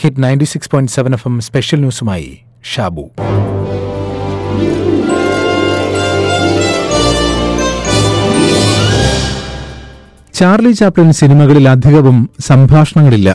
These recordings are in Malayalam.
Hit ninety six point seven F M special ന്യൂസുമായി ഷാബു ചാർലി ചാപ്ലിൻ സിനിമകളിൽ അധികവും സംഭാഷണങ്ങളില്ല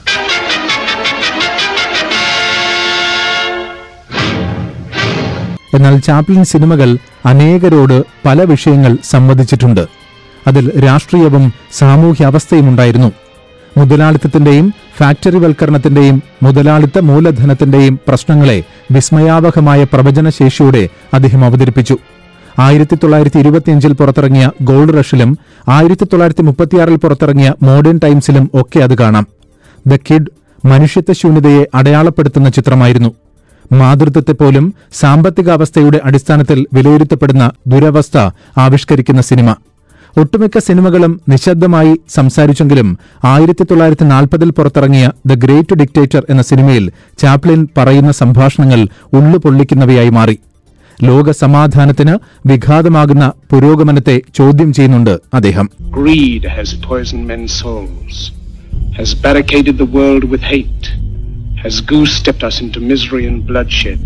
എന്നാൽ ചാപ്ലിൻ സിനിമകൾ അനേകരോട് പല വിഷയങ്ങൾ സംവദിച്ചിട്ടുണ്ട് അതിൽ രാഷ്ട്രീയവും സാമൂഹ്യാവസ്ഥയുമുണ്ടായിരുന്നു മുതലാളിത്തത്തിന്റെയും ഫാക്ടറിവൽക്കരണത്തിന്റെയും മുതലാളിത്ത മൂലധനത്തിന്റെയും പ്രശ്നങ്ങളെ വിസ്മയാവഹമായ പ്രവചനശേഷിയോടെ അദ്ദേഹം അവതരിപ്പിച്ചു ആയിരത്തി തൊള്ളായിരത്തി ഇരുപത്തിയഞ്ചിൽ പുറത്തിറങ്ങിയ ഗോൾഡ് റഷിലും ആയിരത്തി തൊള്ളായിരത്തി മുപ്പത്തിയാറിൽ പുറത്തിറങ്ങിയ മോഡേൺ ടൈംസിലും ഒക്കെ അത് കാണാം ദ കിഡ് മനുഷ്യത്വ ശൂന്യതയെ അടയാളപ്പെടുത്തുന്ന ചിത്രമായിരുന്നു മാതൃത്വത്തെപ്പോലും സാമ്പത്തികാവസ്ഥയുടെ അടിസ്ഥാനത്തിൽ വിലയിരുത്തപ്പെടുന്ന ദുരവസ്ഥ ആവിഷ്കരിക്കുന്ന സിനിമ ഒട്ടുമിക്ക സിനിമകളും നിശബ്ദമായി സംസാരിച്ചെങ്കിലും ആയിരത്തി തൊള്ളായിരത്തി നാൽപ്പതിൽ പുറത്തിറങ്ങിയ ദ ഗ്രേറ്റ് ഡിക്റ്റേറ്റർ എന്ന സിനിമയിൽ ചാപ്ലിൻ പറയുന്ന സംഭാഷണങ്ങൾ ഉള്ളുപൊള്ളിക്കുന്നവയായി മാറി ലോക സമാധാനത്തിന് വിഘാതമാകുന്ന പുരോഗമനത്തെ ചോദ്യം ചെയ്യുന്നുണ്ട് അദ്ദേഹം Greed has poisoned men's souls, has barricaded the world with hate, has goose stepped us into misery and bloodshed.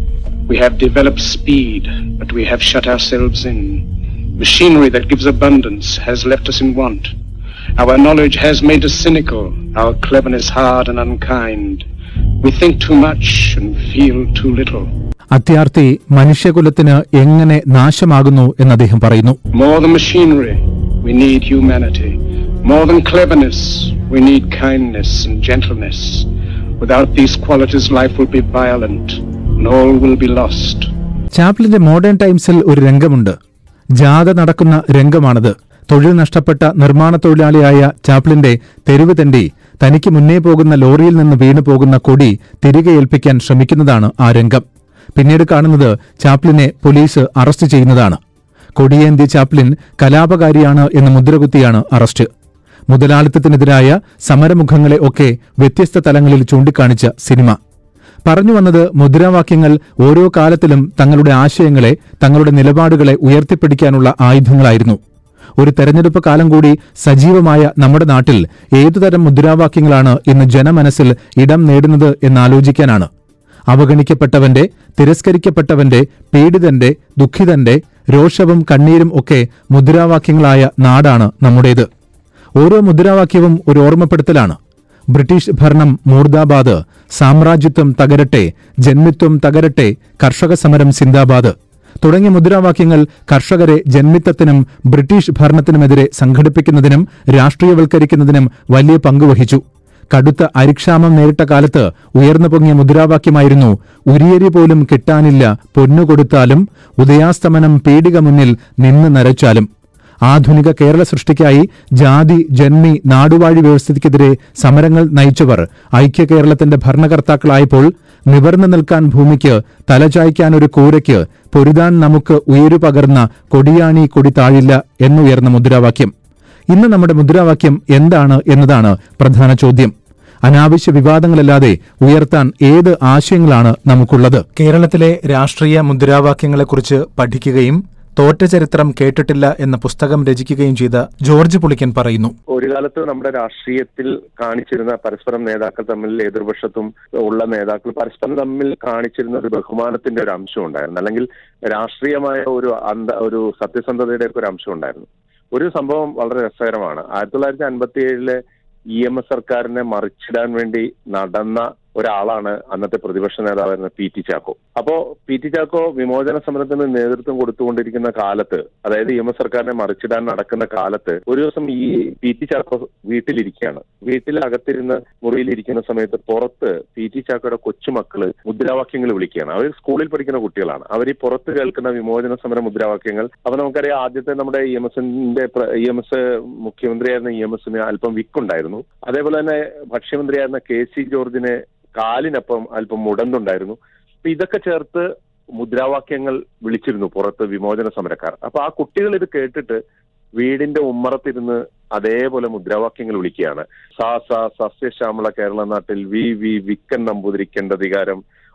We have developed speed, but we have shut ourselves in. Machinery that gives abundance has left us in want. Our knowledge has made us cynical, our cleverness hard and unkind. We think too much and feel too little. അത്യാർത്തി മനുഷ്യകുലത്തിന് എങ്ങനെ നാശമാകുന്നു എന്ന് അദ്ദേഹം പറയുന്നു More than machinery, we need humanity. More than cleverness, we need kindness and gentleness. Without these qualities, life will be violent and all will be lost. ചാപ്ലിന്റെ മോഡേൺ ടൈംസിൽ ഒരു രംഗമുണ്ട് ജാഥ നടക്കുന്ന രംഗമാണത് തൊഴിൽ നഷ്ടപ്പെട്ട നിർമ്മാണ തൊഴിലാളിയായ ചാപ്ലിന്റെ തെരുവ് തെണ്ടി തനിക്ക് മുന്നേ പോകുന്ന ലോറിയിൽ നിന്ന് വീണു പോകുന്ന കൊടി തിരികെ ഏൽപ്പിക്കാൻ ശ്രമിക്കുന്നതാണ് ആ രംഗം പിന്നീട് കാണുന്നത് ചാപ്ലിനെ പോലീസ് അറസ്റ്റ് ചെയ്യുന്നതാണ് കൊടിയേന്തി ചാപ്ലിൻ കലാപകാരിയാണ് എന്ന് മുദ്രകുത്തിയാണ് അറസ്റ്റ് മുതലാളിത്തത്തിനെതിരായ സമരമുഖങ്ങളെ ഒക്കെ വ്യത്യസ്ത തലങ്ങളിൽ ചൂണ്ടിക്കാണിച്ച സിനിമ പറഞ്ഞു വന്നത് മുദ്രാവാക്യങ്ങൾ ഓരോ കാലത്തിലും തങ്ങളുടെ ആശയങ്ങളെ തങ്ങളുടെ നിലപാടുകളെ ഉയർത്തിപ്പിടിക്കാനുള്ള ആയുധങ്ങളായിരുന്നു ഒരു തെരഞ്ഞെടുപ്പ് കാലം കൂടി സജീവമായ നമ്മുടെ നാട്ടിൽ ഏതുതരം മുദ്രാവാക്യങ്ങളാണ് ഇന്ന് ജനമനസ്സിൽ ഇടം നേടുന്നത് എന്നാലോചിക്കാനാണ് അവഗണിക്കപ്പെട്ടവന്റെ തിരസ്കരിക്കപ്പെട്ടവന്റെ പീഡിതന്റെ ദുഃഖിതന്റെ രോഷവും കണ്ണീരും ഒക്കെ മുദ്രാവാക്യങ്ങളായ നാടാണ് നമ്മുടേത് ഓരോ മുദ്രാവാക്യവും ഒരു ഓർമ്മപ്പെടുത്തലാണ് ബ്രിട്ടീഷ് ഭരണം മൂർദാബാദ് സാമ്രാജ്യത്വം തകരട്ടെ ജന്മിത്വം തകരട്ടെ കർഷക സമരം സിന്ദാബാദ് തുടങ്ങിയ മുദ്രാവാക്യങ്ങൾ കർഷകരെ ജന്മിത്തത്തിനും ബ്രിട്ടീഷ് ഭരണത്തിനുമെതിരെ സംഘടിപ്പിക്കുന്നതിനും രാഷ്ട്രീയവൽക്കരിക്കുന്നതിനും വലിയ പങ്കുവഹിച്ചു കടുത്ത അരിക്ഷാമം നേരിട്ട കാലത്ത് ഉയർന്നു പൊങ്ങിയ മുദ്രാവാക്യമായിരുന്നു ഉരിയരി പോലും കിട്ടാനില്ല പൊന്നു കൊടുത്താലും ഉദയാസ്തമനം പീഡിക മുന്നിൽ നിന്ന് നരച്ചാലും ആധുനിക കേരള സൃഷ്ടിക്കായി ജാതി ജന്മി നാടുവാഴി വ്യവസ്ഥയ്ക്കെതിരെ സമരങ്ങൾ നയിച്ചവർ ഐക്യ കേരളത്തിന്റെ ഭരണകർത്താക്കളായപ്പോൾ നിവർന്നു നിൽക്കാൻ ഭൂമിക്ക് തലചായ്ക്കാൻ ഒരു കൂരയ്ക്ക് പൊരുതാൻ നമുക്ക് ഉയരു പകർന്ന കൊടിയാണി കൊടി താഴില്ല എന്നുയർന്ന മുദ്രാവാക്യം ഇന്ന് നമ്മുടെ മുദ്രാവാക്യം എന്താണ് എന്നതാണ് പ്രധാന ചോദ്യം അനാവശ്യ വിവാദങ്ങളല്ലാതെ ഉയർത്താൻ ഏത് ആശയങ്ങളാണ് നമുക്കുള്ളത് കേരളത്തിലെ രാഷ്ട്രീയ മുദ്രാവാക്യങ്ങളെക്കുറിച്ച് പഠിക്കുകയും തോറ്റ ചരിത്രം കേട്ടിട്ടില്ല എന്ന പുസ്തകം രചിക്കുകയും ചെയ്ത ജോർജ് പുളിക്കൻ പറയുന്നു ഒരു കാലത്ത് നമ്മുടെ രാഷ്ട്രീയത്തിൽ കാണിച്ചിരുന്ന പരസ്പരം നേതാക്കൾ തമ്മിൽ എതിർപക്ഷത്തും ഉള്ള നേതാക്കൾ പരസ്പരം തമ്മിൽ കാണിച്ചിരുന്ന ഒരു ബഹുമാനത്തിന്റെ ഒരു അംശം ഉണ്ടായിരുന്നു അല്ലെങ്കിൽ രാഷ്ട്രീയമായ ഒരു അന്ത ഒരു സത്യസന്ധതയുടെ ഒക്കെ ഒരു അംശം ഉണ്ടായിരുന്നു ഒരു സംഭവം വളരെ രസകരമാണ് ആയിരത്തി തൊള്ളായിരത്തി അൻപത്തി ഏഴിലെ ഇ എം എസ് സർക്കാരിനെ മറിച്ചിടാൻ വേണ്ടി നടന്ന ഒരാളാണ് അന്നത്തെ പ്രതിപക്ഷ നേതാവായിരുന്ന പി ടി ചാക്കോ അപ്പോ പി ടി ചാക്കോ വിമോചന സമരത്തിന് നേതൃത്വം കൊടുത്തുകൊണ്ടിരിക്കുന്ന കാലത്ത് അതായത് ഇ എം എസ് സർക്കാരിനെ മറിച്ചിടാൻ നടക്കുന്ന കാലത്ത് ഒരു ദിവസം ഈ പി ടി ചാക്കോ വീട്ടിലിരിക്കുകയാണ് വീട്ടിൽ അകത്തിരുന്ന് മുറിയിലിരിക്കുന്ന സമയത്ത് പുറത്ത് പി ടി ചാക്കോയുടെ കൊച്ചുമക്കള് മുദ്രാവാക്യങ്ങൾ വിളിക്കുകയാണ് അവർ സ്കൂളിൽ പഠിക്കുന്ന കുട്ടികളാണ് അവർ ഈ പുറത്ത് കേൾക്കുന്ന വിമോചന സമര മുദ്രാവാക്യങ്ങൾ അപ്പൊ നമുക്കറിയാം ആദ്യത്തെ നമ്മുടെ ഇ എം എസിന്റെ ഇ എം എസ് മുഖ്യമന്ത്രിയായിരുന്ന ഇ എം എസിന് അല്പം വിക്കുണ്ടായിരുന്നു അതേപോലെ തന്നെ ഭക്ഷ്യമന്ത്രിയായിരുന്ന കെ സി ജോർജിന് കാലിനൊപ്പം അല്പം മുടന്തുണ്ടായിരുന്നു അപ്പൊ ഇതൊക്കെ ചേർത്ത് മുദ്രാവാക്യങ്ങൾ വിളിച്ചിരുന്നു പുറത്ത് വിമോചന സമരക്കാർ അപ്പൊ ആ കുട്ടികൾ ഇത് കേട്ടിട്ട് വീടിന്റെ ഉമ്മറത്തിരുന്ന് അതേപോലെ മുദ്രാവാക്യങ്ങൾ വിളിക്കുകയാണ് സാ സ സസ്യശ്യാമള കേരള നാട്ടിൽ വി വി വിക്കൻ നമ്പൂതിരിക്കേണ്ട അധികാരം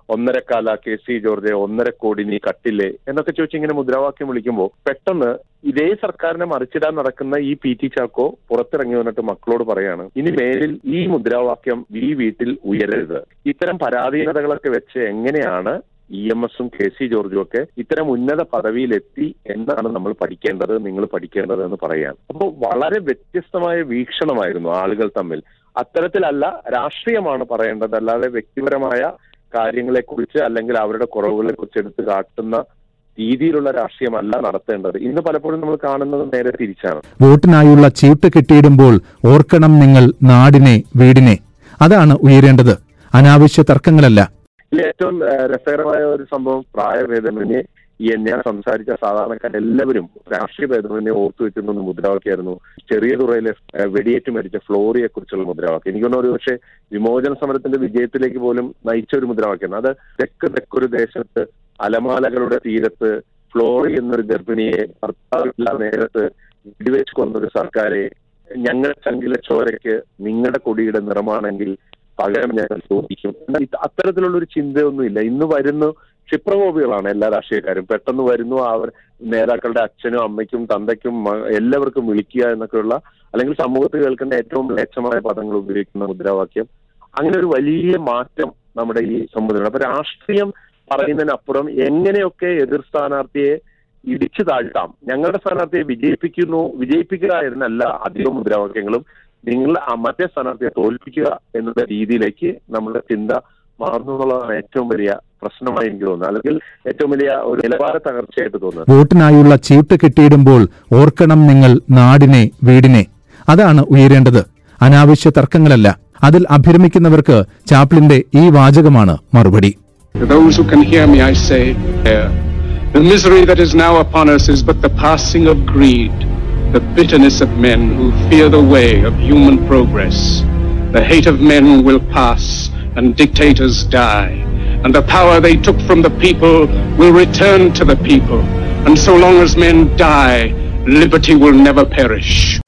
ഒന്നരക്കാല കെ സി ജോർജ് ഒന്നര കോടി നീ കട്ടില്ലേ എന്നൊക്കെ ചോദിച്ച് ഇങ്ങനെ മുദ്രാവാക്യം വിളിക്കുമ്പോൾ പെട്ടെന്ന് ഇതേ സർക്കാരിനെ മറിച്ചിടാൻ നടക്കുന്ന ഈ പി ടി ചാക്കോ പുറത്തിറങ്ങി വന്നിട്ട് മക്കളോട് പറയാണ് ഇനി മേലിൽ ഈ മുദ്രാവാക്യം ഈ വീട്ടിൽ ഉയരരുത് ഇത്തരം പരാധീനതകളൊക്കെ വെച്ച് എങ്ങനെയാണ് ഇ എം എസും കെ സി ജോർജും ഒക്കെ ഇത്തരം ഉന്നത പദവിയിലെത്തി എന്നാണ് നമ്മൾ പഠിക്കേണ്ടത് നിങ്ങൾ പഠിക്കേണ്ടത് എന്ന് പറയാണ് അപ്പോൾ വളരെ വ്യത്യസ്തമായ വീക്ഷണമായിരുന്നു ആളുകൾ തമ്മിൽ അത്തരത്തിലല്ല രാഷ്ട്രീയമാണ് പറയേണ്ടത് അല്ലാതെ വ്യക്തിപരമായ കാര്യങ്ങളെക്കുറിച്ച് അല്ലെങ്കിൽ അവരുടെ കുറവുകളെ കുറിച്ച് എടുത്ത് കാട്ടുന്ന രീതിയിലുള്ള രാഷ്ട്രീയമല്ല നടത്തേണ്ടത് ഇന്ന് പലപ്പോഴും നമ്മൾ കാണുന്നത് നേരെ തിരിച്ചാണ് വോട്ടിനായുള്ള ചീട്ട് കെട്ടിയിടുമ്പോൾ ഓർക്കണം നിങ്ങൾ നാടിനെ വീടിനെ അതാണ് ഉയരേണ്ടത് അനാവശ്യ തർക്കങ്ങളല്ല ഇതിൽ ഏറ്റവും ഏഹ്, രസകരമായ ഒരു സംഭവം പ്രായഭേദമന്യേ ഈ ഞാൻ സംസാരിച്ച സാധാരണക്കാരെല്ലാവരും രാഷ്ട്രീയ ഭേദമന്യേ ഓർത്തു വെച്ചിരുന്ന ഒരു മുദ്രാവാക്യമായിരുന്നു ചെറിയ തുറയിലെ ഏഹ്, വെടിയേറ്റ് മരിച്ച ഫ്ലോറിയെ കുറിച്ചുള്ള മുദ്രാവാക്യം എനിക്ക് തോന്നുന്നു ഒരു പക്ഷേ വിമോചന സമരത്തിന്റെ വിജയത്തിലേക്ക് പോലും നയിച്ച ഒരു മുദ്രാവാക്യമാണ് അത് തെക്ക് തെക്കൊരു ദേശത്ത് അലമാലകളുടെ തീരത്ത് ഫ്ലോറി എന്നൊരു ഗർഭിണിയെ ഭർത്താവില്ല നേരത്ത് വെടിവെച്ച് കൊന്നൊരു സർക്കാരെ ഞങ്ങൾ ചങ്കിലെ ചോരയ്ക്ക് നിങ്ങളുടെ കൊടിയുടെ നിറമാണെങ്കിൽ പകരം ഞങ്ങൾ ചോദിക്കും എന്നാൽ ഇത് അത്തരത്തിലുള്ള ഒരു ചിന്തയൊന്നുമില്ല ഇന്ന് വരുന്നു ക്ഷിപ്രകോപികളാണ് എല്ലാ രാഷ്ട്രീയക്കാരും പെട്ടെന്ന് വരുന്നു അവർ നേതാക്കളുടെ അച്ഛനും അമ്മയ്ക്കും തന്തയ്ക്കും മ- എല്ലാവർക്കും വിളിക്കുക എന്നൊക്കെയുള്ള അല്ലെങ്കിൽ സമൂഹത്തിൽ കേൾക്കുന്ന ഏറ്റവും മ്ലേച്ഛമായ പദങ്ങൾ ഉപയോഗിക്കുന്ന മുദ്രാവാക്യം അങ്ങനെ ഒരു വലിയ മാറ്റം നമ്മുടെ ഈ സമൂഹത്തിലുണ്ട് അപ്പൊ രാഷ്ട്രീയം പറയുന്നതിനപ്പുറം എങ്ങനെയൊക്കെ എതിർ സ്ഥാനാർത്ഥിയെ ഇടിച്ചു താഴ്ത്താം ഞങ്ങളുടെ സ്ഥാനാർത്ഥിയെ വിജയിപ്പിക്കുന്നു വിജയിപ്പിക്കുക എന്നല്ല അധികം മുദ്രാവാക്യങ്ങളും നിങ്ങൾ ആ മറ്റേ സ്ഥാനാർത്ഥിയെ തോൽപ്പിക്കുക എന്നുള്ള രീതിയിലേക്ക് നമ്മുടെ ചിന്ത മാറുന്നു എന്നുള്ളതാണ് ഏറ്റവും വലിയ പ്രശ്നമായി എനിക്ക് തോന്നുന്നത് അല്ലെങ്കിൽ ഏറ്റവും വലിയ ഒരു നിലവാര തകർച്ചയായിട്ട് തോന്നുന്നത് വോട്ടിനായുള്ള ചീട്ട് കെട്ടിയിടുമ്പോൾ ഓർക്കണം നിങ്ങൾ നാടിനെ വീടിനെ അതാണ് ഉയരേണ്ടത് അനാവശ്യ തർക്കങ്ങളല്ല അതിൽ അഭിരമിക്കുന്നവർക്ക് ചാപ്ലിന്റെ ഈ വാചകമാണ് മറുപടി To those who can hear me, I say, "There, the misery that is now upon us is but the passing of greed, the bitterness of men who fear the way of human progress. The hate of men will pass, and dictators die, and the power they took from the people will return to the people. And so long as men die, liberty will never perish.